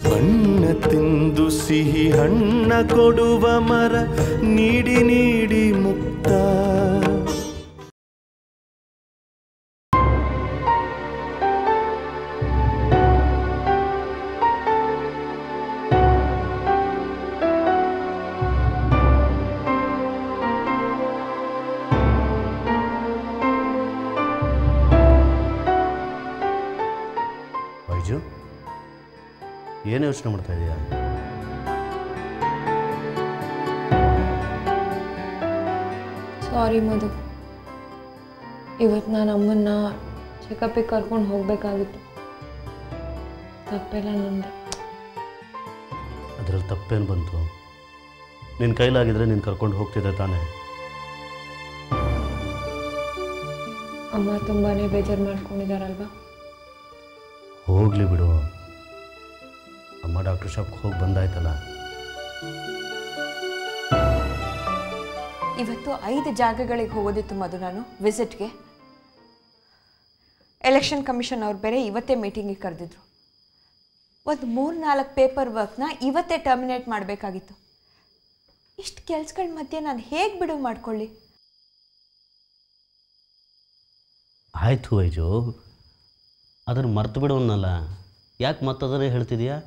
ಬಣ್ಣ ತಿಂದು ಸಿಹಿ ಹಣ್ಣ ಕೊಡುವ ಮರ ನೀಡಿ ನೀಡಿ ಮುಕ್ತ ವೈಜು ಏನು ಯೋಚನೆ ಮಾಡ್ತಾ ಇದೀಯಾ ಸಾರಿ ಮಧು ಇವತ್ತು ನಾನು ಅಮ್ಮನ್ನ ಚೆಕಪಿಗೆ ಕರ್ಕೊಂಡು ಹೋಗಬೇಕಾಗಿತ್ತು ತಪ್ಪೆಲ್ಲ ನಂದು ಅದರಲ್ಲಿ ತಪ್ಪೇನು ಬಂತು ನಿನ್ನ ಕೈಲಾಗಿದ್ರೆ ನೀನು ಕರ್ಕೊಂಡು ಹೋಗ್ತಿದ್ದೆ ತಾನೇ ಅಮ್ಮ ತುಂಬಾ ಬೇಜಾರು ಮಾಡ್ಕೊಂಡಿದ್ದಾರಲ್ವಾ ಹೋಗಲಿ ಬಿಡು ಅಮ್ಮ ಡಾಕ್ಟರ್ ಶಾಪ್ಗೆ ಹೋಗಿ ಬಂದಾಯ್ತಲ್ಲ ಇವತ್ತು ಐದು ಜಾಗಗಳಿಗೆ ಹೋಗೋದಿತ್ತು ಮಧು ನಾನು ವಿಸಿಟ್ಗೆ ಎಲೆಕ್ಷನ್ ಕಮಿಷನ್ ಅವ್ರು ಬೇರೆ ಇವತ್ತೇ ಮೀಟಿಂಗಿಗೆ ಕರೆದಿದ್ರು ಒಂದು ಮೂರು ನಾಲ್ಕು ಪೇಪರ್ ವರ್ಕ್ನ ಇವತ್ತೇ ಟರ್ಮಿನೇಟ್ ಮಾಡಬೇಕಾಗಿತ್ತು ಇಷ್ಟು ಕೆಲ್ಸಗಳ ಮಧ್ಯೆ ನಾನು ಹೇಗೆ ಬಿಡುವು ಮಾಡ್ಕೊಳ್ಳಿ ಆಯಿತು ವೈಜು ಅದನ್ನು ಮರ್ತು ಬಿಡೋನಲ್ಲ ಯಾಕೆ ಮತ್ತದನ್ನೇ ಹೇಳ್ತಿದ್ಯಾ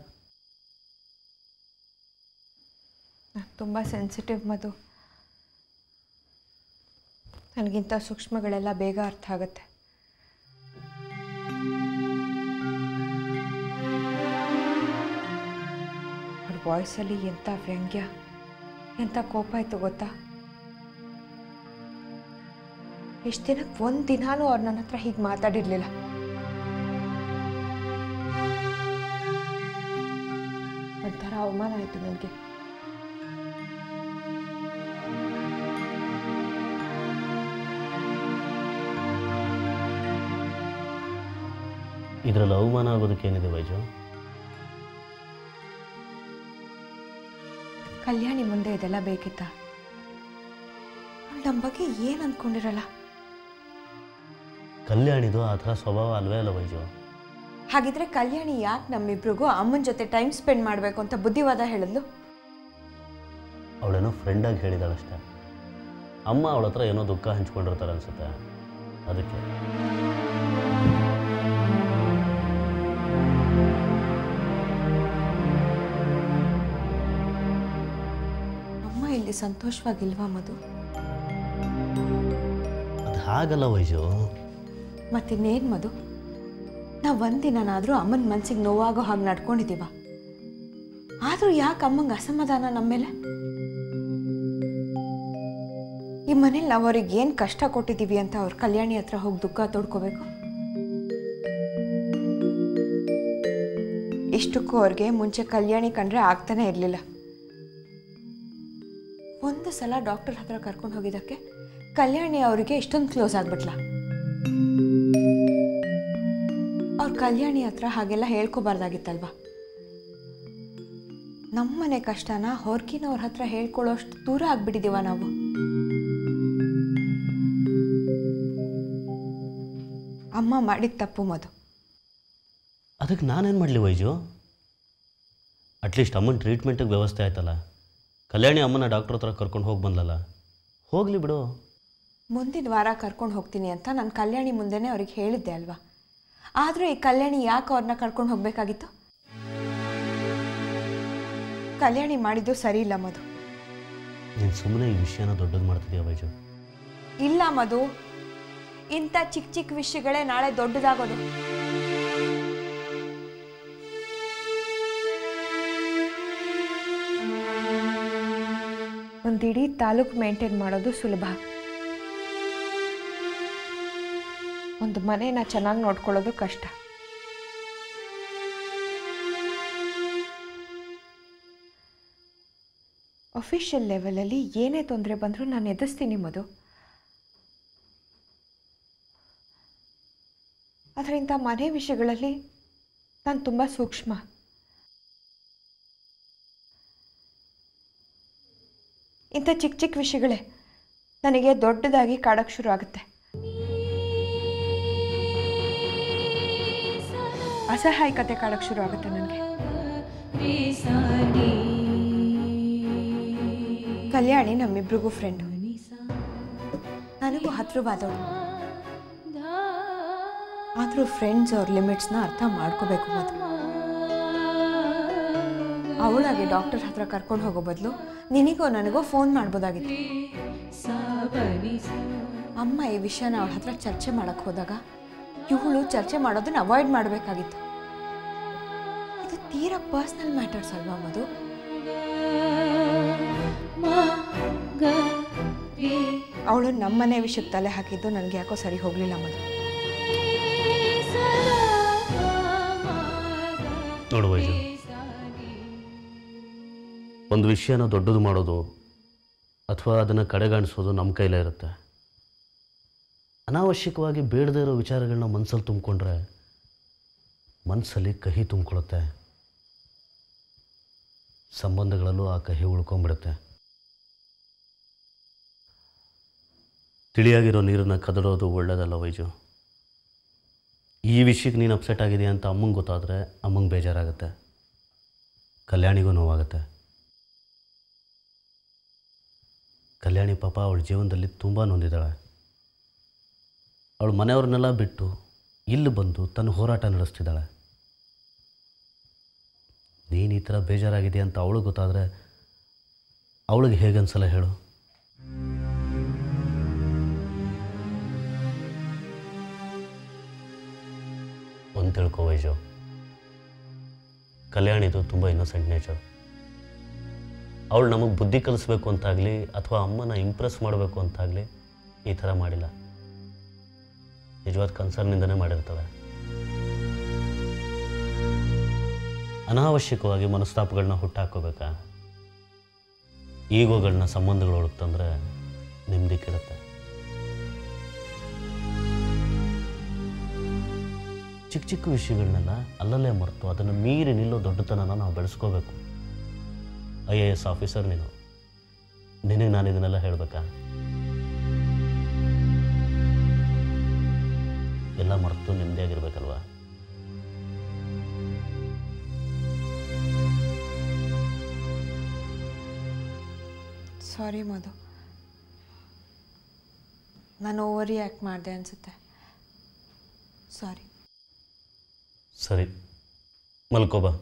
ನಾನು ತುಂಬ ಸೆನ್ಸಿಟಿವ್ ಮಧು ನನಗಿಂತ ಸೂಕ್ಷ್ಮಗಳೆಲ್ಲ ಬೇಗ ಅರ್ಥ ಆಗುತ್ತೆ ಅವ್ರ ವಾಯ್ಸಲ್ಲಿ ಎಂಥ ವ್ಯಂಗ್ಯ ಎಂಥ ಕೋಪ ಇತ್ತು ಗೊತ್ತಾ ಇಷ್ಟು ದಿನಕ್ಕೆ ಒಂದು ದಿನಾನೂ ಅವ್ರು ನನ್ನ ಹತ್ರ ಹೀಗೆ ಮಾತಾಡಿರಲಿಲ್ಲ ಒಂಥರ ಅವಮಾನ ಆಯಿತು ನನಗೆ ಇದರಲ್ಲಿ ಅವಮಾನ ಆಗೋದಕ್ಕೇನಿದೆ ವೈಜು ಕಲ್ಯಾಣಿ ಮುಂದೆ ಇದೆಲ್ಲ ಬೇಕಿತ್ತ ಅವ್ಳು ನಮ್ಮ ಬಗ್ಗೆ ಏನು ಅಂದ್ಕೊಂಡಿರಲ್ಲ ಕಲ್ಯಾಣಿದು ಆ ಥರ ಸ್ವಭಾವ ಅಲ್ವೇ ಅಲ್ಲ ವೈಜು ಹಾಗಿದ್ರೆ ಕಲ್ಯಾಣಿ ಯಾಕೆ ನಮ್ಮಿಬ್ರಿಗೂ ಅಮ್ಮನ ಜೊತೆ ಟೈಮ್ ಸ್ಪೆಂಡ್ ಮಾಡಬೇಕು ಅಂತ ಬುದ್ಧಿವಾದ ಹೇಳಿದ್ಲು ಅವಳೇನೋ ಫ್ರೆಂಡಾಗಿ ಹೇಳಿದಾಳಷ್ಟೆ ಅಮ್ಮ ಅವಳ ಹತ್ರ ಏನೋ ದುಃಖ ಹಂಚ್ಕೊಂಡಿರ್ತಾರೆ ಅನ್ಸುತ್ತೆ ಅದಕ್ಕೆ ಅಮ್ಮ ಇಲ್ಲಿ ಸಂತೋಷವಾಗಿಲ್ವಾ ಮಧು ಅದು ಹಾಗಲ್ಲ ವೈಜು ಮತ್ತಿನ್ನೇನು ಮಧು ನಾವು ಒಂದಿನಾದ್ರೂ ಅಮ್ಮನ ಮನ್ಸಿಗೆ ನೋವಾಗೋ ಹಾಗೆ ನಡ್ಕೊಂಡಿದ್ದೀವ ಆದರೂ ಯಾಕೆ ಅಮ್ಮಂಗೆ ಅಸಮಾಧಾನ ನಮ್ಮ ಮೇಲೆ ಈ ಮನೇಲಿ ನಾವು ಅವ್ರಿಗೆ ಏನು ಕಷ್ಟ ಕೊಟ್ಟಿದ್ದೀವಿ ಅಂತ ಅವ್ರ ಕಲ್ಯಾಣಿ ಹತ್ರ ಹೋಗಿ ದುಃಖ ತೋಡ್ಕೋಬೇಕು ಇಷ್ಟಕ್ಕೂ ಅವ್ರಿಗೆ ಮುಂಚೆ ಕಲ್ಯಾಣಿ ಕಂಡ್ರೆ ಆಗ್ತಾನೆ ಇರಲಿಲ್ಲ ಒಂದು ಸಲ ಡಾಕ್ಟರ್ ಹತ್ರ ಕರ್ಕೊಂಡು ಹೋಗಿದ್ದಕ್ಕೆ ಕಲ್ಯಾಣಿ ಅವರಿಗೆ ಇಷ್ಟೊಂದು ಕ್ಲೋಸ್ ಆಗ್ಬಿಟ್ಲ ಅವ್ರ ಕಲ್ಯಾಣಿ ಹತ್ರ ಹಾಗೆಲ್ಲ ಹೇಳ್ಕೊಬಾರ್ದಾಗಿತ್ತಲ್ವಾ ನಮ್ಮನೆ ಕಷ್ಟನ ಹೊರ್ಗಿನವ್ರ ಹತ್ರ ಹೇಳ್ಕೊಳ್ಳೋಷ್ಟು ದೂರ ಆಗ್ಬಿಟ್ಟಿದೀವ ನಾವು ಅಮ್ಮ ಮಾಡಿದ ತಪ್ಪು ಮಧು ಅದಕ್ಕೆ ನಾನೇನು ಮಾಡಲಿ ವೈಜು ಅಟ್ಲೀಸ್ಟ್ ಅಮ್ಮನ ಟ್ರೀಟ್ಮೆಂಟಿಗೆ ವ್ಯವಸ್ಥೆ ಆಯ್ತಲ್ಲ ಕಲ್ಯಾಣಿ ಅಮ್ಮನ ಡಾಕ್ಟ್ರ್ ಹತ್ರ ಕರ್ಕೊಂಡು ಹೋಗಿ ಬಂದಲ್ಲ ಹೋಗಲಿ ಬಿಡು ಮುಂದಿನ ವಾರ ಕರ್ಕೊಂಡು ಹೋಗ್ತೀನಿ ಅಂತ ನಾನು ಕಲ್ಯಾಣಿ ಮುಂದೆನೇ ಅವ್ರಿಗೆ ಹೇಳಿದ್ದೆ ಅಲ್ವಾ ಆದರೂ ಈ ಕಲ್ಯಾಣಿ ಯಾಕೆ ಅವ್ರನ್ನ ಕರ್ಕೊಂಡು ಹೋಗಬೇಕಾಗಿತ್ತು ಕಲ್ಯಾಣಿ ಮಾಡಿದ್ದು ಸರಿ ಇಲ್ಲ ಮಧು ನೀನು ಸುಮ್ಮನೆ ಈ ವಿಷಯನ ದೊಡ್ಡದು ಮಾಡ್ತಿದ್ಯಾ ವೈಜು ಇಲ್ಲ ಮಧು ಇಂಥ ಚಿಕ್ಕ ಚಿಕ್ಕ ವಿಷಯಗಳೇ ನಾಳೆ ದೊಡ್ಡದಾಗೋದು ಒಂದಿಡೀ ತಾಲೂಕು ಮೇಂಟೈನ್ ಮಾಡೋದು ಸುಲಭ ಒಂದು ಮನೇನ ಚೆನ್ನಾಗಿ ನೋಡ್ಕೊಳ್ಳೋದು ಕಷ್ಟ ಅಫಿಷಿಯಲ್ ಲೆವೆಲಲ್ಲಿ ಏನೇ ತೊಂದರೆ ಬಂದರೂ ನಾನು ಎದುರಿಸ್ತೀನಿ ಮಧು ಆದರೆ ಇಂಥ ಮನೆ ವಿಷಯಗಳಲ್ಲಿ ನಾನು ತುಂಬ ಸೂಕ್ಷ್ಮ ಇಂಥ ಚಿಕ್ಕ ಚಿಕ್ಕ ವಿಷಯಗಳೇ ನನಗೆ ದೊಡ್ಡದಾಗಿ ಕಾಡಕ್ಕೆ ಶುರು ಆಗುತ್ತೆ ಅಸಹಾಯಕತೆ ಕಾಡಕ್ಕೆ ಶುರು ಆಗುತ್ತೆ ನನಗೆ ಕಲ್ಯಾಣಿ ನಮ್ಮಿಬ್ರಿಗೂ ಫ್ರೆಂಡ್ ನನಗೂ ಹತ್ರವಾದವಳು ಆದರೂ ಫ್ರೆಂಡ್ಸ್ ಅವ್ರ ಲಿಮಿಟ್ಸ್ನ ಅರ್ಥ ಮಾಡ್ಕೋಬೇಕು ಮತ್ತು ಅವಳಾಗಿ ಡಾಕ್ಟರ್ ಹತ್ರ ಕರ್ಕೊಂಡು ಹೋಗೋ ಬದಲು ನಿನಗೋ ನನಗೋ ಫೋನ್ ಮಾಡ್ಬೋದಾಗಿತ್ತು ಅಮ್ಮ ಈ ವಿಷಯನ ಅವಳ ಹತ್ರ ಚರ್ಚೆ ಮಾಡಕ್ಕೆ ಹೋದಾಗ ಇವಳು ಚರ್ಚೆ ಮಾಡೋದನ್ನ ಅವಾಯ್ಡ್ ಮಾಡಬೇಕಾಗಿತ್ತು ಇದು ತೀರಾ ಪರ್ಸ್ನಲ್ ಮ್ಯಾಟರ್ಸ್ ಅಲ್ವಾ ಮಧು ಅವಳು ನಮ್ಮನೆ ವಿಷಯಕ್ಕೆ ತಲೆ ಹಾಕಿದ್ದು ನನಗೆ ಯಾಕೋ ಸರಿ ಹೋಗಲಿಲ್ಲ ಮಧು ನೋಡು ವೈಜು ಒಂದು ವಿಷಯನ ದೊಡ್ಡದು ಮಾಡೋದು ಅಥವಾ ಅದನ್ನು ಕಡೆಗಾಣಿಸೋದು ನಮ್ಮ ಕೈಲೇ ಇರುತ್ತೆ ಅನಾವಶ್ಯಕವಾಗಿ ಬೇಡದೇ ಇರೋ ವಿಚಾರಗಳನ್ನ ಮನಸ್ಸಲ್ಲಿ ತುಂಬಿಕೊಂಡ್ರೆ ಮನಸ್ಸಲ್ಲಿ ಕಹಿ ತುಂಬಿಕೊಳ್ಳುತ್ತೆ ಸಂಬಂಧಗಳಲ್ಲೂ ಆ ಕಹಿ ಉಳ್ಕೊಂಬಿಡುತ್ತೆ ತಿಳಿಯಾಗಿರೋ ನೀರನ್ನು ಕದಡೋದು ಒಳ್ಳೆಯದಲ್ಲ ವೈಜು ಈ ವಿಷಯಕ್ಕೆ ನೀನು ಅಪ್ಸೆಟ್ ಆಗಿದೆಯಾ ಅಂತ ಅಮ್ಮಂಗೆ ಗೊತ್ತಾದರೆ ಅಮ್ಮಂಗೆ ಬೇಜಾರಾಗುತ್ತೆ ಕಲ್ಯಾಣಿಗೂ ನೋವಾಗುತ್ತೆ ಕಲ್ಯಾಣಿ ಪಾಪ ಅವಳ ಜೀವನದಲ್ಲಿ ತುಂಬ ನೊಂದಿದ್ದಾಳೆ ಅವಳು ಮನೆಯವ್ರನ್ನೆಲ್ಲ ಬಿಟ್ಟು ಇಲ್ಲಿ ಬಂದು ತನ್ನ ಹೋರಾಟ ನಡೆಸ್ತಿದ್ದಾಳೆ ನೀನು ಈ ಥರ ಬೇಜಾರಾಗಿದೆ ಅಂತ ಅವಳಿಗೆ ಗೊತ್ತಾದರೆ ಅವಳಿಗೆ ಹೇಗನ್ಸಲ್ಲ ಹೇಳು ಒಂದು ತಿಳ್ಕೊ ವೈಜು ಕಲ್ಯಾಣಿದು ತುಂಬ ಇನ್ನೋಸೆಂಟ್ ನೇಚರ್ ಅವಳು ನಮಗೆ ಬುದ್ಧಿ ಕಲಿಸ್ಬೇಕು ಅಂತಾಗಲಿ ಅಥವಾ ಅಮ್ಮನ ಇಂಪ್ರೆಸ್ ಮಾಡಬೇಕು ಅಂತಾಗಲಿ ಈ ಥರ ಮಾಡಿಲ್ಲ ನಿಜವಾದ ಕನ್ಸರ್ನಿಂದನೇ ಮಾಡಿರ್ತಾಳೆ ಅನಾವಶ್ಯಕವಾಗಿ ಮನಸ್ತಾಪಗಳನ್ನ ಹುಟ್ಟಾಕೋಬೇಕಾ ಈಗೋಗಳನ್ನ ಸಂಬಂಧಗಳೊಳಗೆ ತಂದರೆ ನೆಮ್ಮದಿ ಕೆಡುತ್ತೆ ಚಿಕ್ಕ ಚಿಕ್ಕ ವಿಷಯಗಳನ್ನೆಲ್ಲ ಅಲ್ಲಲ್ಲೇ ಮರೆತು ಅದನ್ನು ಮೀರಿ ನಿಲ್ಲೋ ದೊಡ್ಡತನನ ನಾವು ಬೆಳೆಸ್ಕೋಬೇಕು ಐ ಎ ಎಸ್ ಆಫೀಸರ್ ನೀನು ನಿನಗೆ ನಾನು ಇದನ್ನೆಲ್ಲ ಹೇಳಬೇಕಾ ಎಲ್ಲ ಮರೆತು ನೆಮ್ಮದಿಯಾಗಿರ್ಬೇಕಲ್ವಾ ಸಾರಿ ಮಧು ನಾನು ಓವರ್ ರಿಯಾಕ್ಟ್ ಮಾಡಿದೆ ಅನಿಸುತ್ತೆ ಸಾರಿ ಸರಿ ಮಲ್ಕೋಬಾ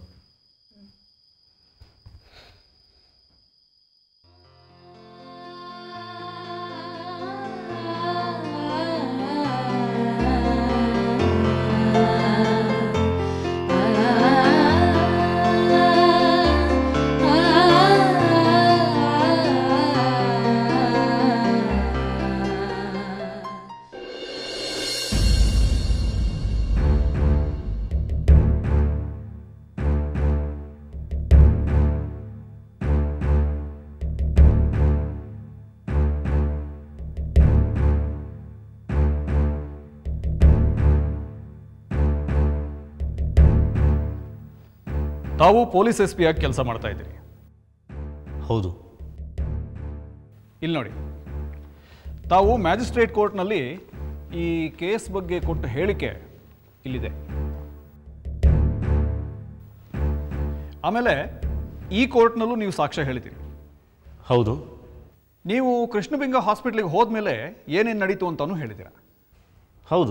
ತಾವು ಪೊಲೀಸ್ ಎಸ್ ಪಿ ಆಗಿ ಕೆಲಸ ಮಾಡ್ತಾ ಇದ್ದೀರಿ ಹೌದು ಇಲ್ಲಿ ನೋಡಿ ತಾವು ಮ್ಯಾಜಿಸ್ಟ್ರೇಟ್ ಕೋರ್ಟ್ನಲ್ಲಿ ಈ ಕೇಸ್ ಬಗ್ಗೆ ಕೊಟ್ಟ ಹೇಳಿಕೆ ಇಲ್ಲಿದೆ ಆಮೇಲೆ ಈ ಕೋರ್ಟ್ನಲ್ಲೂ ನೀವು ಸಾಕ್ಷ್ಯ ಹೇಳಿದ್ದೀರಿ ಹೌದು ನೀವು ಕೃಷ್ಣಬಿಂಗ ಹಾಸ್ಪಿಟ್ಲಿಗೆ ಹೋದ್ಮೇಲೆ ಏನೇನು ನಡೀತು ಅಂತಾನು ಹೇಳಿದ್ದೀರ ಹೌದು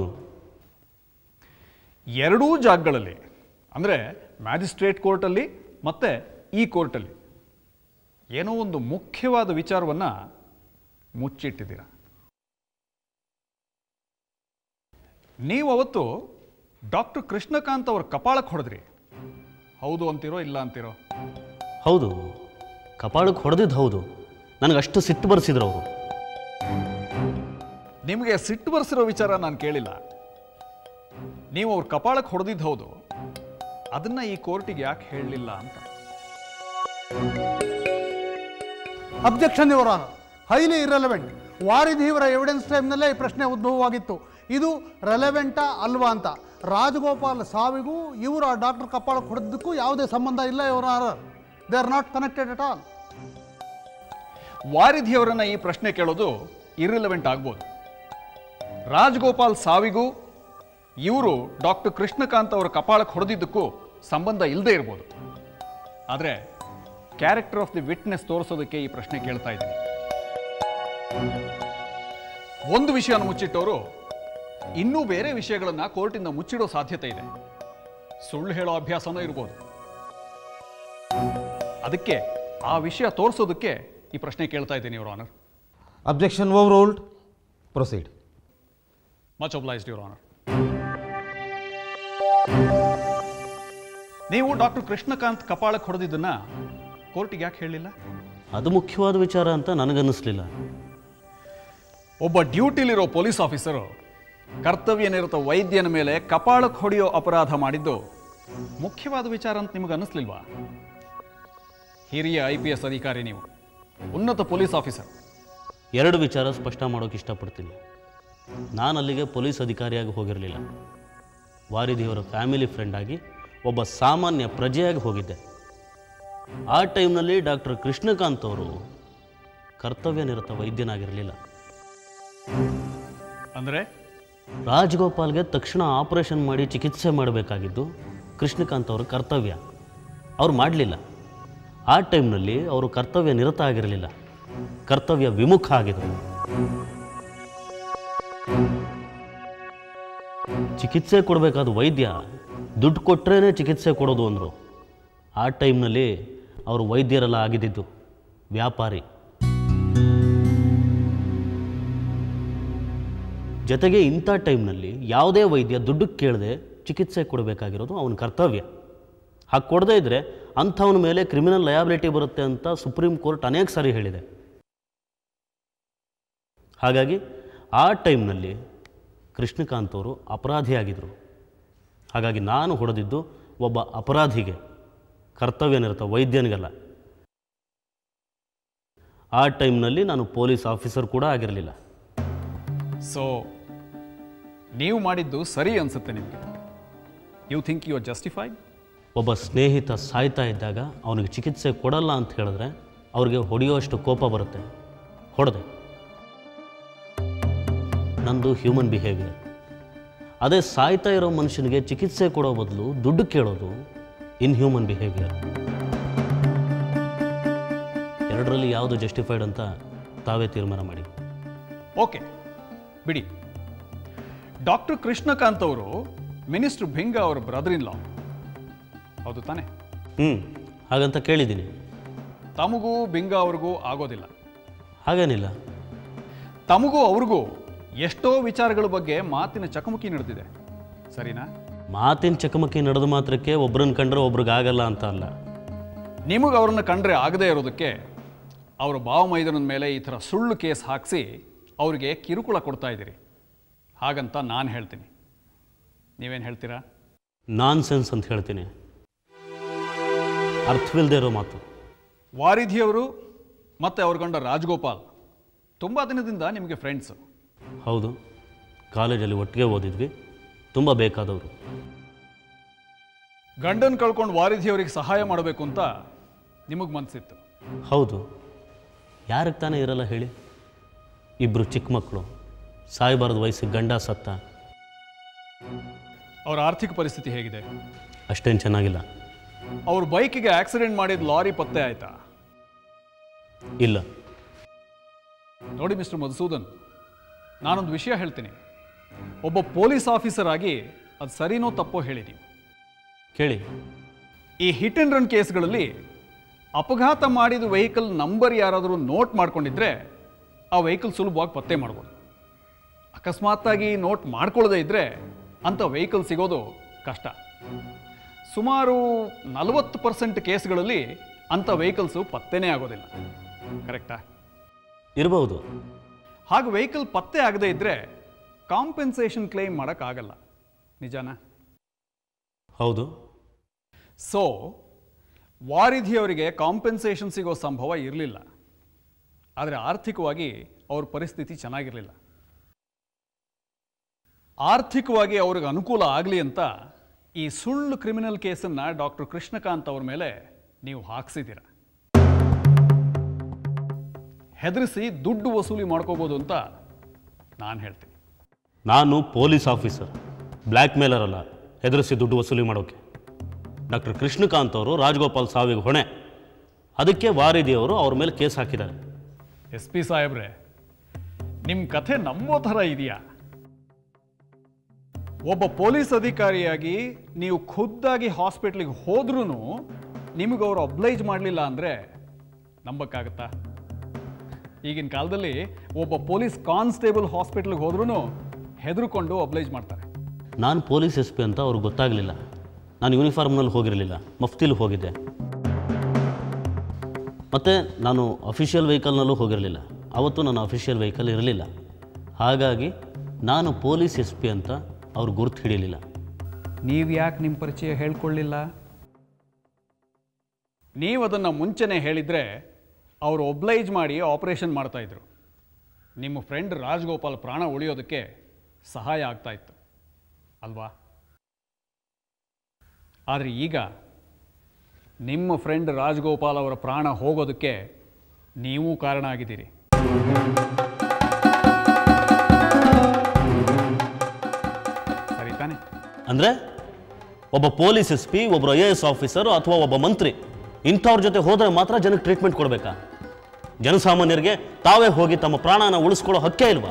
ಎರಡೂ ಜಾಗಗಳಲ್ಲಿ ಅಂದರೆ ಮ್ಯಾಜಿಸ್ಟ್ರೇಟ್ ಕೋರ್ಟಲ್ಲಿ ಮತ್ತು ಈ ಕೋರ್ಟಲ್ಲಿ ಏನೋ ಒಂದು ಮುಖ್ಯವಾದ ವಿಚಾರವನ್ನು ಮುಚ್ಚಿಟ್ಟಿದ್ದೀರ ನೀವು ಅವತ್ತು ಡಾಕ್ಟರ್ ಕೃಷ್ಣಕಾಂತ್ ಅವ್ರ ಕಪಾಳಕ್ಕೆ ಹೊಡೆದ್ರಿ ಹೌದು ಅಂತೀರೋ ಇಲ್ಲ ಅಂತೀರೋ ಹೌದು ಕಪಾಳಕ್ಕೆ ಹೊಡೆದಿದ್ದು ಹೌದು ನನಗಷ್ಟು ಸಿಟ್ಟು ಬರ್ಸಿದ್ರು ಅವರು ನಿಮಗೆ ಸಿಟ್ಟು ಬರ್ಸಿರೋ ವಿಚಾರ ನಾನು ಕೇಳಿಲ್ಲ ನೀವು ಅವ್ರ ಕಪಾಳಕ್ಕೆ ಹೊಡೆದಿದ್ದು ಹೌದು ಅದನ್ನ ಈ ಕೋರ್ಟಿಗೆ ಯಾಕೆ ಹೇಳಲಿಲ್ಲ ಅಂತ ಅಬ್ಜೆಕ್ಷನ್ ಇವರ ಹೈಲಿ ಇರಲೆವೆಂಟ್ ವಾರಿಧಿ ಇವರ ಎವಿಡೆನ್ಸ್ ಟೈಮ್ನಲ್ಲೇ ಈ ಪ್ರಶ್ನೆ ಉದ್ಭವವಾಗಿತ್ತು ಇದು ರೆಲೆವೆಂಟಾ ಅಲ್ವಾ ಅಂತ ರಾಜಗೋಪಾಲ್ ಸಾವಿಗೂ ಇವರ ಡಾಕ್ಟರ್ ಕಪ್ಪಾಳಕ್ಕೆ ಹೊಡೆದಕ್ಕೂ ಯಾವುದೇ ಸಂಬಂಧ ಇಲ್ಲ ಇವರ they are not connected at all ವಾರಿಧಿಯವರನ್ನ ಈ ಪ್ರಶ್ನೆ ಕೇಳೋದು ಇರ್ರಿಲೆವೆಂಟ್ ಆಗ್ಬೋದು ರಾಜಗೋಪಾಲ್ ಸಾವಿಗೂ ಇವರು ಡಾಕ್ಟರ್ ಕೃಷ್ಣಕಾಂತ್ ಅವರ ಕಪಾಳಕ್ಕೆ ಹೊಡೆದಿದ್ದಕ್ಕೂ ಸಂಬಂಧ ಇಲ್ಲದೆ ಇರ್ಬೋದು ಆದರೆ ಕ್ಯಾರೆಕ್ಟರ್ ಆಫ್ ದಿ ವಿಟ್ನೆಸ್ ತೋರಿಸೋದಕ್ಕೆ ಈ ಪ್ರಶ್ನೆ ಕೇಳ್ತಾ ಇದ್ದೀನಿ ಒಂದು ವಿಷಯನ ಮುಚ್ಚಿಟ್ಟವರು ಇನ್ನೂ ಬೇರೆ ವಿಷಯಗಳನ್ನ ಕೋರ್ಟಿಂದ ಮುಚ್ಚಿಡೋ ಸಾಧ್ಯತೆ ಇದೆ ಸುಳ್ಳು ಹೇಳೋ ಅಭ್ಯಾಸನೂ ಇರ್ಬೋದು ಅದಕ್ಕೆ ಆ ವಿಷಯ ತೋರಿಸೋದಕ್ಕೆ ಈ ಪ್ರಶ್ನೆ ಕೇಳ್ತಾ ಇದ್ದೀನಿ your honour Objection overruled. Proceed. Much obliged your honour ನೀವು ಡಾಕ್ಟರ್ ಕೃಷ್ಣಕಾಂತ್ ಕಪಾಳಕ್ಕೆ ಹೊಡೆದಿದ್ದನ್ನ ಕೋರ್ಟಿಗೆ ಯಾಕೆ ಹೇಳಲಿಲ್ಲ ಅದು ಮುಖ್ಯವಾದ ವಿಚಾರ ಅಂತ ನನಗನ್ನಿಸ್ಲಿಲ್ಲ ಒಬ್ಬ ಡ್ಯೂಟಿಲಿರೋ ಪೊಲೀಸ್ ಆಫೀಸರು ಕರ್ತವ್ಯ ನಿರತ ವೈದ್ಯನ ಮೇಲೆ ಕಪಾಳಕ್ಕೆ ಹೊಡೆಯೋ ಅಪರಾಧ ಮಾಡಿದ್ದು ಮುಖ್ಯವಾದ ವಿಚಾರ ಅಂತ ನಿಮಗೆ ಅನ್ನಿಸ್ಲಿಲ್ವಾ ಹಿರಿಯ ಐ ಪಿ ಎಸ್ ಅಧಿಕಾರಿ ನೀವು ಉನ್ನತ ಪೊಲೀಸ್ ಆಫೀಸರ್ ಎರಡು ವಿಚಾರ ಸ್ಪಷ್ಟ ಮಾಡೋಕೆ ಇಷ್ಟಪಡ್ತೀನಿ ನಾನು ಅಲ್ಲಿಗೆ ಪೊಲೀಸ್ ಅಧಿಕಾರಿಯಾಗಿ ಹೋಗಿರಲಿಲ್ಲ ವಾರಿದಿಯವರ ಫ್ಯಾಮಿಲಿ ಫ್ರೆಂಡ್ ಆಗಿ ಒಬ್ಬ ಸಾಮಾನ್ಯ ಪ್ರಜೆಯಾಗಿ ಹೋಗಿದ್ದೆ ಆ ಟೈಮ್ನಲ್ಲಿ ಡಾಕ್ಟರ್ ಕೃಷ್ಣಕಾಂತ್ ಅವರು ಕರ್ತವ್ಯ ನಿರತ ವೈದ್ಯನಾಗಿರಲಿಲ್ಲ ಅಂದ್ರೆ ರಾಜಗೋಪಾಲ್ಗೆ ತಕ್ಷಣ ಆಪರೇಷನ್ ಮಾಡಿ ಚಿಕಿತ್ಸೆ ಮಾಡಬೇಕಾಗಿದ್ದು ಕೃಷ್ಣಕಾಂತ್ ಅವರ ಕರ್ತವ್ಯ ಅವ್ರು ಮಾಡಲಿಲ್ಲ ಆ ಟೈಮ್ನಲ್ಲಿ ಅವರು ಕರ್ತವ್ಯ ನಿರತ ಆಗಿರಲಿಲ್ಲ ಕರ್ತವ್ಯ ವಿಮುಖ ಆಗಿದ್ರು ಚಿಕಿತ್ಸೆ ಕೊಡಬೇಕಾದ ವೈದ್ಯ ದುಡ್ಡು ಕೊಟ್ಟರೇನೆ ಚಿಕಿತ್ಸೆ ಕೊಡೋದು ಅಂದರು ಆ ಟೈಮ್ನಲ್ಲಿ ಅವರು ವೈದ್ಯರೆಲ್ಲ ಆಗಿದ್ದಿದ್ದು ವ್ಯಾಪಾರಿ ಜೊತೆಗೆ ಇಂಥ ಟೈಮ್ನಲ್ಲಿ ಯಾವುದೇ ವೈದ್ಯ ದುಡ್ಡು ಕೇಳದೆ ಚಿಕಿತ್ಸೆ ಕೊಡಬೇಕಾಗಿರೋದು ಅವನ ಕರ್ತವ್ಯ ಹಾಗೆ ಕೊಡದೇ ಇದ್ದರೆ ಅಂಥವನ ಮೇಲೆ ಕ್ರಿಮಿನಲ್ ಲಯಾಬಿಲಿಟಿ ಬರುತ್ತೆ ಅಂತ ಸುಪ್ರೀಂ ಕೋರ್ಟ್ ಅನೇಕ ಸಾರಿ ಹೇಳಿದೆ ಹಾಗಾಗಿ ಆ ಟೈಮ್ನಲ್ಲಿ ಕೃಷ್ಣಕಾಂತ್ ಅವರು ಅಪರಾಧಿಯಾಗಿದ್ದರು ಹಾಗಾಗಿ ನಾನು ಹೊಡೆದಿದ್ದು ಒಬ್ಬ ಅಪರಾಧಿಗೆ ಕರ್ತವ್ಯ ನಿರತ ವೈದ್ಯನಿಗಲ್ಲ ಆ ಟೈಮ್ನಲ್ಲಿ ನಾನು ಪೊಲೀಸ್ ಆಫೀಸರ್ ಕೂಡ ಆಗಿರಲಿಲ್ಲ ಸೊ ನೀವು ಮಾಡಿದ್ದು ಸರಿ ಅನ್ಸುತ್ತೆ ನಿಮಗೆ you think you are justified ಒಬ್ಬ ಸ್ನೇಹಿತ ಸಾಯ್ತಾ ಇದ್ದಾಗ ಅವನಿಗೆ ಚಿಕಿತ್ಸೆ ಕೊಡಲ್ಲ ಅಂತ ಹೇಳಿದ್ರೆ ಅವ್ರಿಗೆ ಹೊಡೆಯುವಷ್ಟು ಕೋಪ ಬರುತ್ತೆ ಹೊಡೆದೆ ನಂದು ಹ್ಯೂಮನ್ ಬಿಹೇವಿಯರ್ ಅದೇ ಸಾಯ್ತಾ ಇರೋ ಮನುಷ್ಯನಿಗೆ ಚಿಕಿತ್ಸೆ ಕೊಡೋ ಬದಲು ದುಡ್ಡು ಕೇಳೋದು ಇನ್ಹ್ಯೂಮನ್ ಬಿಹೇವಿಯರ್ ಎರಡರಲ್ಲಿ ಯಾವುದು ಜಸ್ಟಿಫೈಡ್ ಅಂತ ತಾವೇ ತೀರ್ಮಾನ ಮಾಡಿ ಓಕೆ ಬಿಡಿ ಡಾಕ್ಟರ್ ಕೃಷ್ಣಕಾಂತ್ ಅವರು ಮಿನಿಸ್ಟರ್ ಭಿಂಗ ಅವರ ಬ್ರದರ್ ಇನ್ ಲಾ ಹೌದು ತಾನೆ ಹ್ಞೂ ಹಾಗಂತ ಕೇಳಿದ್ದೀನಿ ತಮಗೂ ಬಿಂಗ ಅವ್ರಿಗೂ ಆಗೋದಿಲ್ಲ ಹಾಗೇನಿಲ್ಲ ತಮಗೂ ಅವ್ರಿಗೂ ಎಷ್ಟೋ ವಿಚಾರಗಳ ಬಗ್ಗೆ ಮಾತಿನ ಚಕಮಕಿ ನಡೆದಿದೆ ಸರಿನಾ ಮಾತಿನ ಚಕಮಕಿ ನಡೆದ ಮಾತ್ರಕ್ಕೆ ಒಬ್ರನ್ನ ಕಂಡ್ರೆ ಒಬ್ರಿಗಾಗಲ್ಲ ಅಂತ ಅಲ್ಲ ನಿಮಗೆ ಅವ್ರನ್ನ ಕಂಡ್ರೆ ಆಗದೇ ಇರೋದಕ್ಕೆ ಅವರ ಭಾವ ಮೈದನದ ಮೇಲೆ ಈ ಥರ ಸುಳ್ಳು ಕೇಸ್ ಹಾಕಿಸಿ ಅವರಿಗೆ ಕಿರುಕುಳ ಕೊಡ್ತಾ ಇದ್ದೀರಿ ಹಾಗಂತ ನಾನು ಹೇಳ್ತೀನಿ ನೀವೇನು ಹೇಳ್ತೀರಾ ನಾನ್ ಸೆನ್ಸ್ ಅಂತ ಹೇಳ್ತೀನಿ ಅರ್ಥವಿಲ್ಲದೆ ಇರೋ ಮಾತು ವಾರಿಧಿಯವರು ಮತ್ತು ಅವ್ರ ಗಂಡ ರಾಜಗೋಪಾಲ್ ತುಂಬ ದಿನದಿಂದ ನಿಮಗೆ ಫ್ರೆಂಡ್ಸು ಹೌದು ಕಾಲೇಜಲ್ಲಿ ಒಟ್ಟಿಗೆ ಓದಿದ್ವಿ ತುಂಬ ಬೇಕಾದವರು ಗಂಡನ್ ಕಳ್ಕೊಂಡು ವಾರಿಧಿಯವರಿಗೆ ಸಹಾಯ ಮಾಡಬೇಕು ಅಂತ ನಿಮಗೆ ಮನಸ್ಸಿತ್ತು ಹೌದು ಯಾರಿಗೆ ತಾನೇ ಇರಲ್ಲ ಹೇಳಿ ಇಬ್ಬರು ಚಿಕ್ಕ ಮಕ್ಕಳು ಸಾಯಬಾರ್ದು ವಯಸ್ಸಿಗೆ ಗಂಡ ಸತ್ತ ಅವರ ಆರ್ಥಿಕ ಪರಿಸ್ಥಿತಿ ಹೇಗಿದೆ ಅಷ್ಟೇನು ಚೆನ್ನಾಗಿಲ್ಲ ಅವ್ರ ಬೈಕಿಗೆ ಆಕ್ಸಿಡೆಂಟ್ ಮಾಡಿದ ಲಾರಿ ಪತ್ತೆ ಆಯ್ತಾ ಇಲ್ಲ ನೋಡಿ ಮಿಸ್ಟರ್ ಮಧುಸೂದನ್ ನಾನೊಂದು ವಿಷಯ ಹೇಳ್ತೀನಿ ಒಬ್ಬ ಪೊಲೀಸ್ ಆಫೀಸರ್ ಆಗಿ ಅದು ಸರಿನೋ ತಪ್ಪೋ ಹೇಳಿ ನೀವು ಕೇಳಿ ಈ ಹಿಟ್ ಆ್ಯಂಡ್ ರನ್ ಕೇಸ್ಗಳಲ್ಲಿ ಅಪಘಾತ ಮಾಡಿದ ವೆಹಿಕಲ್ ನಂಬರ್ ಯಾರಾದರೂ ನೋಟ್ ಮಾಡ್ಕೊಂಡಿದ್ರೆ ಆ ವೆಹಿಕಲ್ ಸುಲಭವಾಗಿ ಪತ್ತೆ ಮಾಡ್ಬೋದು ಅಕಸ್ಮಾತ್ತಾಗಿ ನೋಟ್ ಮಾಡ್ಕೊಳ್ಳದೇ ಇದ್ದರೆ ಅಂಥ ವೆಹಿಕಲ್ ಸಿಗೋದು ಕಷ್ಟ ಸುಮಾರು ನಲವತ್ತು ಪರ್ಸೆಂಟ್ ಕೇಸ್ಗಳಲ್ಲಿ ಅಂಥ ವೆಹಿಕಲ್ಸು ಪತ್ತೆನೇ ಆಗೋದಿಲ್ಲ ಕರೆಕ್ಟಾ ಇರಬಹುದು ಹಾಗೆ ವೆಹಿಕಲ್ ಪತ್ತೆ ಆಗದೇ ಇದ್ದರೆ ಕಾಂಪೆನ್ಸೇಷನ್ ಕ್ಲೈಮ್ ಮಾಡೋಕ್ಕಾಗಲ್ಲ ನಿಜಾನಾ ಹೌದು ಸೊ ವಾರಿಧಿಯವರಿಗೆ ಕಾಂಪೆನ್ಸೇಷನ್ ಸಿಗೋ ಸಂಭವ ಇರಲಿಲ್ಲ ಆದರೆ ಆರ್ಥಿಕವಾಗಿ ಅವ್ರ ಪರಿಸ್ಥಿತಿ ಚೆನ್ನಾಗಿರಲಿಲ್ಲ ಆರ್ಥಿಕವಾಗಿ ಅವ್ರಿಗೆ ಅನುಕೂಲ ಆಗಲಿ ಅಂತ ಈ ಸುಳ್ಳು ಕ್ರಿಮಿನಲ್ ಕೇಸನ್ನು ಡಾಕ್ಟರ್ ಕೃಷ್ಣಕಾಂತ್ ಅವ್ರ ಮೇಲೆ ನೀವು ಹಾಕ್ಸಿದ್ದೀರ ಹೆದರಿಸಿ ದುಡ್ಡು ವಸೂಲಿ ಮಾಡ್ಕೋಬೋದು ಅಂತ ನಾನು ಹೇಳ್ತೀನಿ ನಾನು ಪೊಲೀಸ್ ಆಫೀಸರ್ ಬ್ಲ್ಯಾಕ್ ಮೇಲರ್ ಅಲ್ಲ ಹೆದರಿಸಿ ದುಡ್ಡು ವಸೂಲಿ ಮಾಡೋಕೆ ಡಾಕ್ಟರ್ ಕೃಷ್ಣಕಾಂತ್ ಅವರು ರಾಜಗೋಪಾಲ್ ಸಾವಿಗೆ ಹೊಣೆ ಅದಕ್ಕೆ ವಾರಿದಿಯವರು ಅವ್ರ ಮೇಲೆ ಕೇಸ್ ಹಾಕಿದ್ದಾರೆ ಎಸ್ ಪಿ ಸಾಹೇಬ್ರೆ ನಿಮ್ಮ ಕಥೆ ನಂಬೋ ಥರ ಇದೆಯಾ ಒಬ್ಬ ಪೊಲೀಸ್ ಅಧಿಕಾರಿಯಾಗಿ ನೀವು ಖುದ್ದಾಗಿ ಹಾಸ್ಪಿಟ್ಲಿಗೆ ಹೋದ್ರೂ ನಿಮಗೆ ಅವರು ಅಬ್ಲೈಜ್ ಮಾಡಲಿಲ್ಲ ಅಂದರೆ ನಂಬಕ್ಕಾಗತ್ತಾ ಈಗಿನ ಕಾಲದಲ್ಲಿ ಒಬ್ಬ ಪೊಲೀಸ್ ಕಾನ್ಸ್ಟೇಬಲ್ ಹಾಸ್ಪಿಟ್ಲಿಗೆ ಹೋದ್ರೂ ಹೆದರ್ಕೊಂಡು ಅಬ್ಲೈಜ್ ಮಾಡ್ತಾರೆ ನಾನು ಪೊಲೀಸ್ ಎಸ್ ಪಿ ಅಂತ ಅವ್ರಿಗೆ ಗೊತ್ತಾಗಲಿಲ್ಲ ನಾನು ಯೂನಿಫಾರ್ಮ್ನಲ್ಲಿ ಹೋಗಿರಲಿಲ್ಲ ಮಫ್ತಿಲಿ ಹೋಗಿದ್ದೆ ಮತ್ತು ನಾನು ಅಫಿಷಿಯಲ್ ವೆಹಿಕಲ್ನಲ್ಲೂ ಹೋಗಿರಲಿಲ್ಲ ಅವತ್ತು ನನ್ನ ಅಫಿಷಿಯಲ್ ವೆಹಿಕಲ್ ಇರಲಿಲ್ಲ ಹಾಗಾಗಿ ನಾನು ಪೊಲೀಸ್ ಎಸ್ ಪಿ ಅಂತ ಅವ್ರು ಗುರ್ತು ಹಿಡಿಯಲಿಲ್ಲ ನೀವು ಯಾಕೆ ನಿಮ್ಮ ಪರಿಚಯ ಹೇಳ್ಕೊಳ್ಳಿಲ್ಲ ನೀವು ಅದನ್ನು ಮುಂಚೆನೇ ಹೇಳಿದರೆ ಅವರು ಒಬ್ಲೈಜ್ ಮಾಡಿ ಆಪರೇಷನ್ ಮಾಡ್ತಾ ಇದ್ರು ನಿಮ್ಮ ಫ್ರೆಂಡ್ ರಾಜಗೋಪಾಲ್ ಪ್ರಾಣ ಉಳಿಯೋದಕ್ಕೆ ಸಹಾಯ ಆಗ್ತಾ ಇತ್ತು ಅಲ್ವಾ ಆದರೆ ಈಗ ನಿಮ್ಮ ಫ್ರೆಂಡ್ ರಾಜಗೋಪಾಲ್ ಅವರ ಪ್ರಾಣ ಹೋಗೋದಕ್ಕೆ ನೀವು ಕಾರಣ ಆಗಿದ್ದೀರಿ ಸರಿ ತಾನೆ ಅಂದರೆ ಒಬ್ಬ ಪೊಲೀಸ್ ಎಸ್ ಪಿ ಒಬ್ಬರು ಐ ಎ ಎಸ್ ಆಫೀಸರು ಅಥವಾ ಒಬ್ಬ ಮಂತ್ರಿ ಇಂಥವ್ರ ಜೊತೆ ಹೋದರೆ ಮಾತ್ರ ಜನಕ್ಕೆ ಟ್ರೀಟ್ಮೆಂಟ್ ಕೊಡಬೇಕಾ ಜನಸಾಮಾನ್ಯರಿಗೆ ತಾವೇ ಹೋಗಿ ತಮ್ಮ ಪ್ರಾಣನ ಉಳಿಸ್ಕೊಳ್ಳೋ ಹಕ್ಕೇ ಇಲ್ವಾ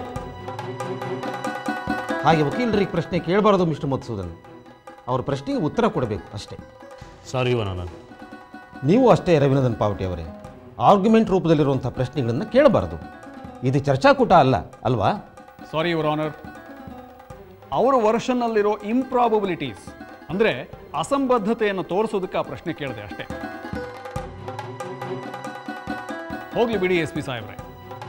ಹಾಗೆ ವಕೀಲರಿಗೆ ಪ್ರಶ್ನೆ ಕೇಳಬಾರದು ಮಿಸ್ಟರ್ ಮಧುಸೂದನ್ ಅವ್ರ ಪ್ರಶ್ನೆಗೆ ಉತ್ತರ ಕೊಡಬೇಕು ಅಷ್ಟೇ ಸಾರಿ ಇವನ ನಾನು ನೀವು ಅಷ್ಟೇ ರವೀಂದ್ರನ್ ಪಾವಟಿ ಅವರೇ ಆರ್ಗ್ಯುಮೆಂಟ್ ರೂಪದಲ್ಲಿರುವಂಥ ಪ್ರಶ್ನೆಗಳನ್ನು ಕೇಳಬಾರದು ಇದು ಚರ್ಚಾಕೂಟ ಅಲ್ಲ ಅಲ್ವಾ ಸಾರಿ ಯುವರ್ ಆನರ್ ಅವರ ವರ್ಷನ್ನಲ್ಲಿರೋ ಇಂಪ್ರಾಬಬಿಲಿಟೀಸ್ ಅಂದರೆ ಅಸಂಬದ್ಧತೆಯನ್ನು ತೋರಿಸೋದಕ್ಕೆ ಆ ಪ್ರಶ್ನೆ ಕೇಳಿದೆ ಅಷ್ಟೇ ಹೋಗ್ಲಿ ಬಿಡಿ ಎಸ್ ಪಿ ಸಾಹೇಬ್ರೆ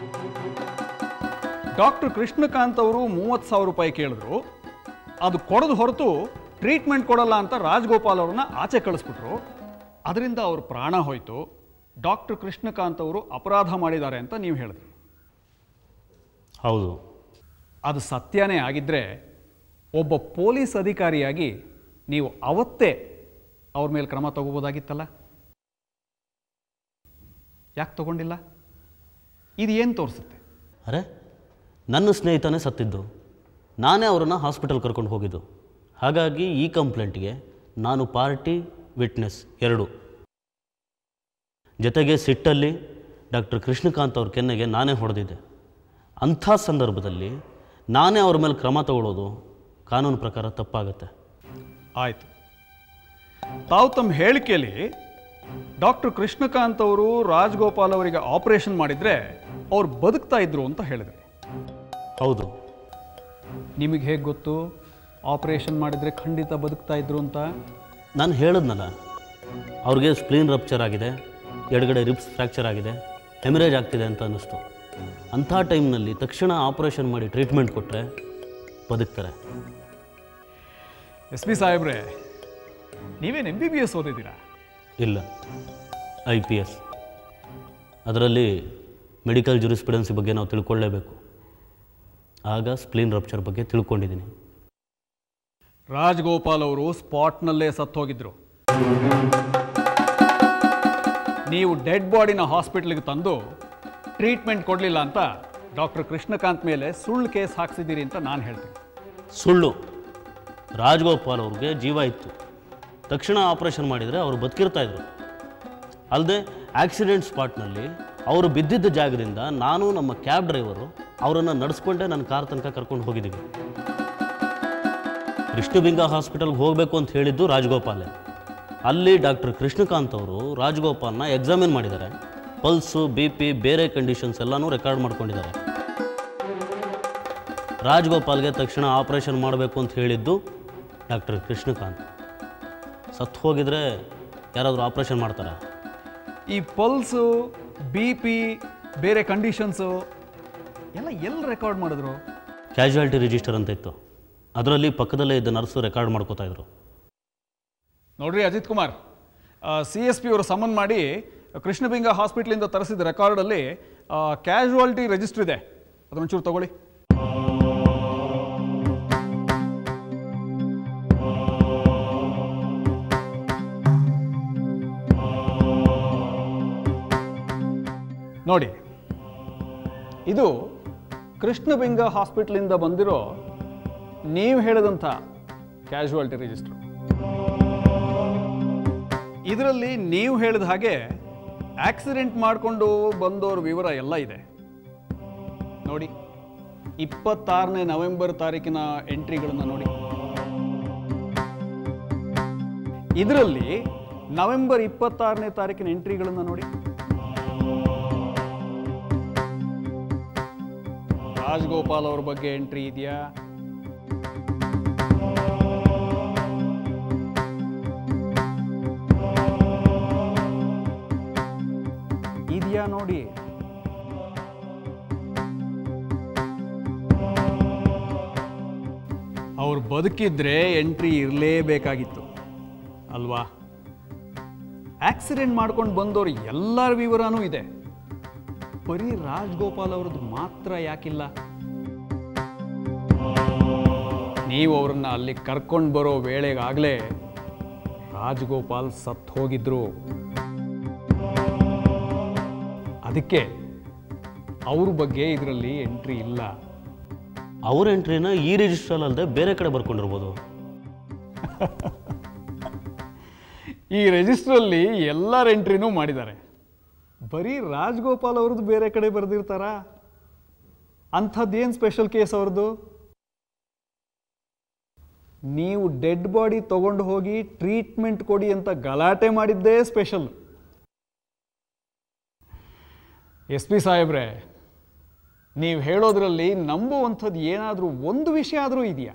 ಡಾಕ್ಟರ್ ಕೃಷ್ಣಕಾಂತ್ ಅವರು ಮೂವತ್ತು ಸಾವಿರ ರೂಪಾಯಿ ಕೇಳಿದ್ರು ಅದು ಕೊಡೋದು ಹೊರತು ಟ್ರೀಟ್ಮೆಂಟ್ ಕೊಡಲ್ಲ ಅಂತ ರಾಜಗೋಪಾಲ್ ಅವ್ರನ್ನ ಆಚೆ ಕಳಿಸ್ಬಿಟ್ರು ಅದರಿಂದ ಅವ್ರ ಪ್ರಾಣ ಹೋಯಿತು ಡಾಕ್ಟರ್ ಕೃಷ್ಣಕಾಂತ್ ಅವರು ಅಪರಾಧ ಮಾಡಿದ್ದಾರೆ ಅಂತ ನೀವು ಹೇಳಿದ್ರಿ ಹೌದು ಅದು ಸತ್ಯನೇ ಆಗಿದ್ದರೆ ಒಬ್ಬ ಪೊಲೀಸ್ ಅಧಿಕಾರಿಯಾಗಿ ನೀವು ಅವತ್ತೇ ಅವ್ರ ಮೇಲೆ ಕ್ರಮ ತಗೋಬೋದಾಗಿತ್ತಲ್ಲ ಯಾಕೆ ತಗೊಂಡಿಲ್ಲ ಇದು ಏನು ತೋರಿಸುತ್ತೆ ಅರೆ ನನ್ನ ಸ್ನೇಹಿತನೇ ಸತ್ತಿದ್ದು ನಾನೇ ಅವರನ್ನು ಹಾಸ್ಪಿಟಲ್ ಕರ್ಕೊಂಡು ಹೋಗಿದ್ದು ಹಾಗಾಗಿ ಈ ಕಂಪ್ಲೇಂಟ್ಗೆ ನಾನು ಪಾರ್ಟಿ ವಿಟ್ನೆಸ್ ಎರಡು ಜೊತೆಗೆ ಸಿಟ್ಟಲ್ಲಿ ಡಾಕ್ಟರ್ ಕೃಷ್ಣಕಾಂತ್ ಅವ್ರ ಕೆನ್ನೆಗೆ ನಾನೇ ಹೊಡೆದಿದ್ದೆ ಅಂಥ ಸಂದರ್ಭದಲ್ಲಿ ನಾನೇ ಅವ್ರ ಮೇಲೆ ಕ್ರಮ ತಗೊಳ್ಳೋದು ಕಾನೂನು ಪ್ರಕಾರ ತಪ್ಪಾಗುತ್ತೆ ಆಯಿತು ತಾವು ತಮ್ಮ ಹೇಳಿಕೆಯಲ್ಲಿ ಡಾಕ್ಟರ್ ಕೃಷ್ಣಕಾಂತ್ ಅವರು ರಾಜಗೋಪಾಲ್ ಅವರಿಗೆ ಆಪರೇಷನ್ ಮಾಡಿದರೆ ಅವ್ರು ಬದುಕ್ತಾ ಇದ್ರು ಅಂತ ಹೇಳಿದ್ರಿ ಹೌದು ನಿಮಗೆ ಹೇಗೆ ಗೊತ್ತು ಆಪರೇಷನ್ ಮಾಡಿದರೆ ಖಂಡಿತ ಬದುಕ್ತಾ ಇದ್ರು ಅಂತ ನಾನು ಹೇಳಿದ್ನಲ್ಲ ಅವ್ರಿಗೆ ಸ್ಪ್ಲೀನ್ ರಪ್ಚರ್ ಆಗಿದೆ ಎಡಗಡೆ ರಿಬ್ಸ್ ಫ್ರ್ಯಾಕ್ಚರ್ ಆಗಿದೆ ಹೆಮರೇಜ್ ಆಗ್ತಿದೆ ಅಂತ ಅನ್ನಿಸ್ತು ಅಂಥ ಟೈಮ್ನಲ್ಲಿ ತಕ್ಷಣ ಆಪರೇಷನ್ ಮಾಡಿ ಟ್ರೀಟ್ಮೆಂಟ್ ಕೊಟ್ಟರೆ ಬದುಕ್ತಾರೆ ಎಸ್ ಪಿ ಸಾಹೇಬ್ರೆ ನೀವೇನು ಎಂ ಬಿ ಬಿ ಎಸ್ ಓದಿದ್ದೀರಾ ಇಲ್ಲ ಐ ಪಿ ಎಸ್ ಅದರಲ್ಲಿ ಮೆಡಿಕಲ್ ಜುರಿಸ್ಪಿಡೆನ್ಸಿ ಬಗ್ಗೆ ನಾವು ತಿಳ್ಕೊಳ್ಳೇಬೇಕು ಆಗ ಸ್ಪ್ಲೀನ್ ರಪ್ಚರ್ ಬಗ್ಗೆ ತಿಳ್ಕೊಂಡಿದ್ದೀನಿ ರಾಜಗೋಪಾಲ್ ಅವರು ಸ್ಪಾಟ್ನಲ್ಲೇ ಸತ್ತೋಗಿದ್ರು ನೀವು ಡೆಡ್ ಬಾಡಿನ ಹಾಸ್ಪಿಟ್ಲಿಗೆ ತಂದು ಟ್ರೀಟ್ಮೆಂಟ್ ಕೊಡಲಿಲ್ಲ ಅಂತ ಡಾಕ್ಟರ್ ಕೃಷ್ಣಕಾಂತ್ ಮೇಲೆ ಸುಳ್ಳು ಕೇಸ್ ಹಾಕ್ಸಿದ್ದೀರಿ ಅಂತ ನಾನು ಹೇಳ್ತೀನಿ ಸುಳ್ಳು ರಾಜಗೋಪಾಲ್ ಅವ್ರಿಗೆ ಜೀವ ಇತ್ತು ತಕ್ಷಣ ಆಪರೇಷನ್ ಮಾಡಿದರೆ ಅವರು ಬದುಕಿರ್ತಾ ಇದ್ರು ಅಲ್ಲದೆ ಆಕ್ಸಿಡೆಂಟ್ ಸ್ಪಾಟ್ನಲ್ಲಿ ಅವರು ಬಿದ್ದಿದ್ದ ಜಾಗದಿಂದ ನಾನು ನಮ್ಮ ಕ್ಯಾಬ್ ಡ್ರೈವರು ಅವರನ್ನು ನಡೆಸ್ಕೊಂಡೇ ನನ್ನ ಕಾರ್ ತನಕ ಕರ್ಕೊಂಡು ಹೋಗಿದ್ದೀವಿ ಕೃಷ್ಣಬಿಂಗ ಹಾಸ್ಪಿಟಲ್ಗೆ ಹೋಗಬೇಕು ಅಂತ ಹೇಳಿದ್ದು ರಾಜಗೋಪಾಲೆ ಅಲ್ಲಿ ಡಾಕ್ಟರ್ ಕೃಷ್ಣಕಾಂತ್ ಅವರು ರಾಜಗೋಪಾಲ್ನ ಎಕ್ಸಾಮಿನ್ ಮಾಡಿದ್ದಾರೆ ಪಲ್ಸು ಬಿ ಪಿ ಬೇರೆ ಕಂಡೀಷನ್ಸ್ ಎಲ್ಲನೂ ರೆಕಾರ್ಡ್ ಮಾಡ್ಕೊಂಡಿದ್ದಾರೆ ರಾಜಗೋಪಾಲ್ಗೆ ತಕ್ಷಣ ಆಪರೇಷನ್ ಮಾಡಬೇಕು ಅಂತ ಹೇಳಿದ್ದು ಡಾಕ್ಟರ್ ಕೃಷ್ಣಕಾಂತ್ ಸತ್ತು ಹೋಗಿದ್ರೆ ಯಾರಾದರೂ ಆಪರೇಷನ್ ಮಾಡ್ತಾರಾ ಈ ಪಲ್ಸು ಬಿ ಪಿ ಬೇರೆ ಕಂಡೀಷನ್ಸು ಎಲ್ಲ ಎಲ್ಲಿ ರೆಕಾರ್ಡ್ ಮಾಡಿದ್ರು ಕ್ಯಾಶುಯಾಲಿಟಿ ರಿಜಿಸ್ಟರ್ ಅಂತ ಇತ್ತು ಅದರಲ್ಲಿ ಪಕ್ಕದಲ್ಲೇ ಇದ್ದ ನರ್ಸು ರೆಕಾರ್ಡ್ ಮಾಡ್ಕೋತಾ ಇದ್ರು ನೋಡ್ರಿ Ajit Kumar C S P ಅವರು ಸಮನ್ ಮಾಡಿ ಕೃಷ್ಣಬಿಂಗ ಹಾಸ್ಪಿಟ್ಲಿಂದ ತರಿಸಿದ ರೆಕಾರ್ಡಲ್ಲಿ ಕ್ಯಾಶುವಾಲಿಟಿ ರಿಜಿಸ್ಟರ್ ಇದೆ ಅದನ್ನೊಂಚೂರು ತಗೊಳ್ಳಿ ನೋಡಿ ಇದು ಕೃಷ್ಣಬಿಂಗ ಹಾಸ್ಪಿಟ್ಲಿಂದ ಬಂದಿರೋ ನೀವು ಹೇಳಿದಂಥ ಕ್ಯಾಶುವಾಲಿಟಿ ರಿಜಿಸ್ಟರ್ ಇದರಲ್ಲಿ ನೀವು ಹೇಳಿದ ಹಾಗೆ ಆಕ್ಸಿಡೆಂಟ್ ಮಾಡಿಕೊಂಡು ಬಂದೋರ ವಿವರ ಎಲ್ಲ ಇದೆ ನೋಡಿ ಇಪ್ಪತ್ತಾರನೇ ನವೆಂಬರ್ ತಾರೀಕಿನ ಎಂಟ್ರಿಗಳನ್ನು ನೋಡಿ ಇದರಲ್ಲಿ ನವೆಂಬರ್ ಇಪ್ಪತ್ತಾರನೇ ತಾರೀಕಿನ ಎಂಟ್ರಿಗಳನ್ನು ನೋಡಿ ರಾಜಗೋಪಾಲ್ ಅವ್ರ ಬಗ್ಗೆ ಎಂಟ್ರಿ ಇದೆಯಾ ಇದೆಯಾ ನೋಡಿ ಅವ್ರು ಬದುಕಿದ್ರೆ ಎಂಟ್ರಿ ಇರಲೇಬೇಕಾಗಿತ್ತು ಅಲ್ವಾ ಆಕ್ಸಿಡೆಂಟ್ ಮಾಡ್ಕೊಂಡು ಬಂದವ್ರು ಎಲ್ಲರ ವಿವರನೂ ಇದೆ ಬರೀ ರಾಜ್ಗೋಪಾಲ್ ಅವ್ರದ್ದು ಮಾತ್ರ ಯಾಕಿಲ್ಲ ನೀವು ಅವ್ರನ್ನ ಅಲ್ಲಿ ಕರ್ಕೊಂಡು ಬರೋ ವೇಳೆಗಾಗಲೇ ರಾಜಗೋಪಾಲ್ ಸತ್ತು ಹೋಗಿದ್ರು ಅದಕ್ಕೆ ಅವ್ರ ಬಗ್ಗೆ ಇದರಲ್ಲಿ ಎಂಟ್ರಿ ಇಲ್ಲ ಅವ್ರ ಎಂಟ್ರಿನ ಈ ರಿಜಿಸ್ಟ್ರಲ್ಲಿ ಅಲ್ಲದೆ ಬೇರೆ ಕಡೆ ಬರ್ಕೊಂಡಿರ್ಬೋದು ಈ ರಿಜಿಸ್ಟ್ರಲ್ಲಿ ಎಲ್ಲರ ಎಂಟ್ರಿನೂ ಮಾಡಿದ್ದಾರೆ ಬರೀ ರಾಜ್ಗೋಪಾಲ್ ಅವ್ರದ್ದು ಬೇರೆ ಕಡೆ ಬರೆದಿರ್ತಾರಾ ಅಂಥದ್ದೇನು ಸ್ಪೆಷಲ್ ಕೇಸ್ ಅವ್ರದ್ದು ನೀವು ಡೆಡ್ ಬಾಡಿ ತಗೊಂಡು ಹೋಗಿ ಟ್ರೀಟ್ಮೆಂಟ್ ಕೊಡಿ ಅಂತ ಗಲಾಟೆ ಮಾಡಿದ್ದೇ ಸ್ಪೆಷಲ್ ಎಸ್ ಪಿ ಸಾಹೇಬ್ರೆ ನೀವು ಹೇಳೋದ್ರಲ್ಲಿ ನಂಬುವಂಥದ್ದು ಏನಾದರೂ ಒಂದು ವಿಷಯ ಆದರೂ ಇದೆಯಾ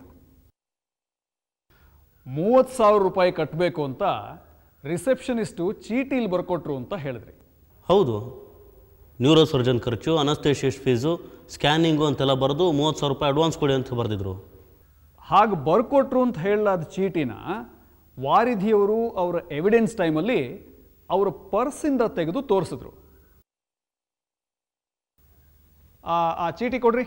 ಮೂವತ್ತು ಸಾವಿರ ರೂಪಾಯಿ ಕಟ್ಟಬೇಕು ಅಂತ ರಿಸೆಪ್ಷನಿಸ್ಟು ಚೀಟಿಲಿ ಬರ್ಕೊಟ್ರು ಅಂತ ಹೇಳಿದ್ರಿ ಹೌದು ನ್ಯೂರೋ ಸರ್ಜನ್ ಖರ್ಚು ಅನಸ್ತೇಷಿಯಸ್ಟ್ ಫೀಸು ಸ್ಕ್ಯಾನಿಂಗು ಅಂತೆಲ್ಲ ಬರೆದು ಮೂವತ್ತು ಸಾವಿರ ರೂಪಾಯಿ ಅಡ್ವಾನ್ಸ್ ಕೊಡಿ ಅಂತ ಬರೆದಿದ್ರು ಹಾಗೆ ಬರ್ಕೊಟ್ರು ಅಂತ ಹೇಳಲಾದ ಚೀಟಿನ ವಾರಿಧಿಯವರು ಅವರ ಎವಿಡೆನ್ಸ್ ಟೈಮಲ್ಲಿ ಅವರ ಪರ್ಸಿಂದ ತೆಗೆದು ತೋರಿಸಿದ್ರು ಆ ಆ ಚೀಟಿ ಕೊಡ್ರಿ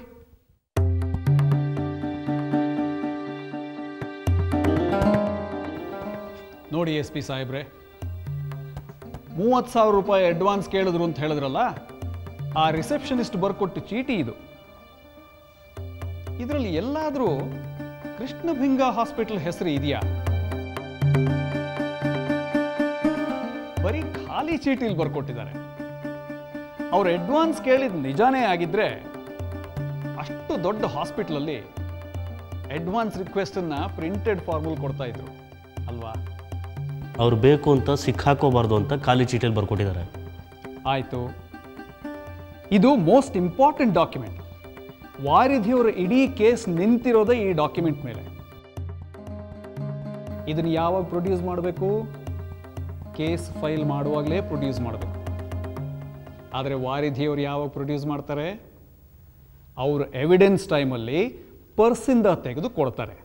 ನೋಡಿ ಎಸ್ ಪಿ ಸಾಹೇಬ್ರೆ ಮೂವತ್ತು ಸಾವಿರ ರೂಪಾಯಿ ಅಡ್ವಾನ್ಸ್ ಕೇಳಿದ್ರು ಅಂತ ಹೇಳಿದ್ರಲ್ಲ ಆ ರಿಸೆಪ್ಷನಿಸ್ಟ್ ಬರ್ಕೊಟ್ಟು ಚೀಟಿ ಇದು ಇದರಲ್ಲಿ ಎಲ್ಲಾದರೂ ಕೃಷ್ಣ ಭಿಂಗ ಹಾಸ್ಪಿಟಲ್ ಹೆಸರು ಇದೆಯಾ ಬರೀ ಖಾಲಿ ಚೀಟಿಲಿ ಬರ್ಕೊಟ್ಟಿದ್ದಾರೆ ಅವ್ರು ಅಡ್ವಾನ್ಸ್ ಕೇಳಿದ ನಿಜಾನೇ ಆಗಿದ್ರೆ ಅಷ್ಟು ದೊಡ್ಡ ಹಾಸ್ಪಿಟ್ಲಲ್ಲಿ ಅಡ್ವಾನ್ಸ್ ರಿಕ್ವೆಸ್ಟನ್ನು ಪ್ರಿಂಟೆಡ್ ಫಾರ್ಮಲ್ ಕೊಡ್ತಾ ಇದ್ರು ಅಲ್ವಾ ಅವ್ರು ಬೇಕು ಅಂತ ಸಿಕ್ಕಾಕೋಬಾರ್ದು ಅಂತ ಖಾಲಿ ಚೀಟಿಯಲ್ಲಿ ಬರ್ಕೊಟ್ಟಿದ್ದಾರೆ ಆಯಿತು ಇದು ಮೋಸ್ಟ್ ಇಂಪಾರ್ಟೆಂಟ್ ಡಾಕ್ಯುಮೆಂಟ್ ವಾರಿಧಿಯವರ ಇಡೀ ಕೇಸ್ ನಿಂತಿರೋದೇ ಈ ಡಾಕ್ಯುಮೆಂಟ್ ಮೇಲೆ ಇದನ್ನು ಯಾವಾಗ ಪ್ರೊಡ್ಯೂಸ್ ಮಾಡಬೇಕು ಕೇಸ್ ಫೈಲ್ ಮಾಡುವಾಗಲೇ ಪ್ರೊಡ್ಯೂಸ್ ಮಾಡಬೇಕು ಆದರೆ ವಾರಿಧಿಯವರು ಯಾವಾಗ ಪ್ರೊಡ್ಯೂಸ್ ಮಾಡ್ತಾರೆ ಅವ್ರ ಎವಿಡೆನ್ಸ್ ಟೈಮಲ್ಲಿ ಪರ್ಸಿಂದ ತೆಗೆದು ಕೊಡ್ತಾರೆ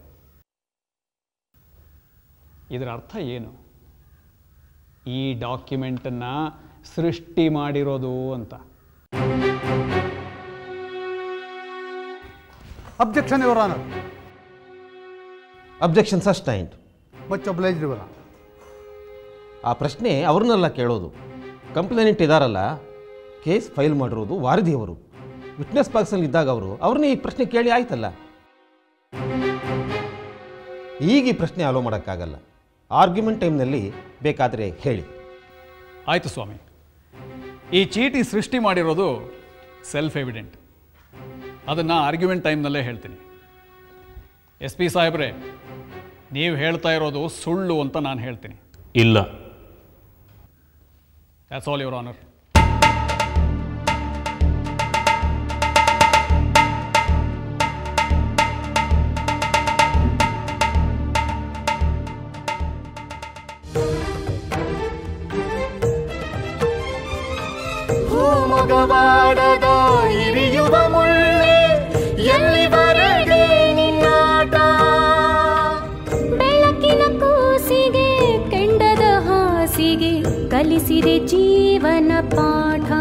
ಇದರ ಅರ್ಥ ಏನು ಈ ಡಾಕ್ಯುಮೆಂಟನ್ನು ಸೃಷ್ಟಿ ಮಾಡಿರೋದು ಅಂತ objection your honour objection sustained much obliged your ಆ ಪ್ರಶ್ನೆ ಅವ್ರನ್ನೆಲ್ಲ ಕೇಳೋದು ಕಂಪ್ಲೇಂಟ್ ಇದಾರಲ್ಲ ಕೇಸ್ ಫೈಲ್ ಮಾಡಿರೋದು ವಾರದಿಯವರು ವಿಟ್ನೆಸ್ ಬಾಕ್ಸಲ್ಲಿ ಇದ್ದಾಗ ಅವರು ಅವ್ರನ್ನ ಈ ಪ್ರಶ್ನೆ ಕೇಳಿ ಆಯ್ತಲ್ಲ ಈಗ ಈ ಪ್ರಶ್ನೆ ಅಲೋ ಮಾಡೋಕ್ಕಾಗಲ್ಲ ಆರ್ಗ್ಯುಮೆಂಟ್ ಟೈಮ್ನಲ್ಲಿ ಬೇಕಾದರೆ ಹೇಳಿ ಆಯಿತು ಸ್ವಾಮಿ ಈ ಚೀಟಿ ಸೃಷ್ಟಿ ಮಾಡಿರೋದು ಸೆಲ್ಫ್ ಎವಿಡೆಂಟ್ ಅದನ್ನು ಆರ್ಗ್ಯುಮೆಂಟ್ ಟೈಮ್ನಲ್ಲೇ ಹೇಳ್ತೀನಿ ಎಸ್ ಪಿ ಸಾಹೇಬ್ರೆ ನೀವು ಹೇಳ್ತಾ ಇರೋದು ಸುಳ್ಳು ಅಂತ ನಾನು ಹೇಳ್ತೀನಿ ಇಲ್ಲ ದ್ಯಾಟ್ಸ್ ಆಲ್ ಯುವರ್ ಆನರ್ ಭೂಮುಗವಾಡದ ಇರಿಯುವ ಮುಳ್ಳೆ ಎಲ್ಲಿವರೆಗೆ ನಿನ್ನಾಟ ಬೆಳಕಿನ ಕೂಸಿಗೆ ಕೆಂಡದ ಹಾಸಿಗೆ ಕಲಿಸಿದೆ ಜೀವನ ಪಾಠ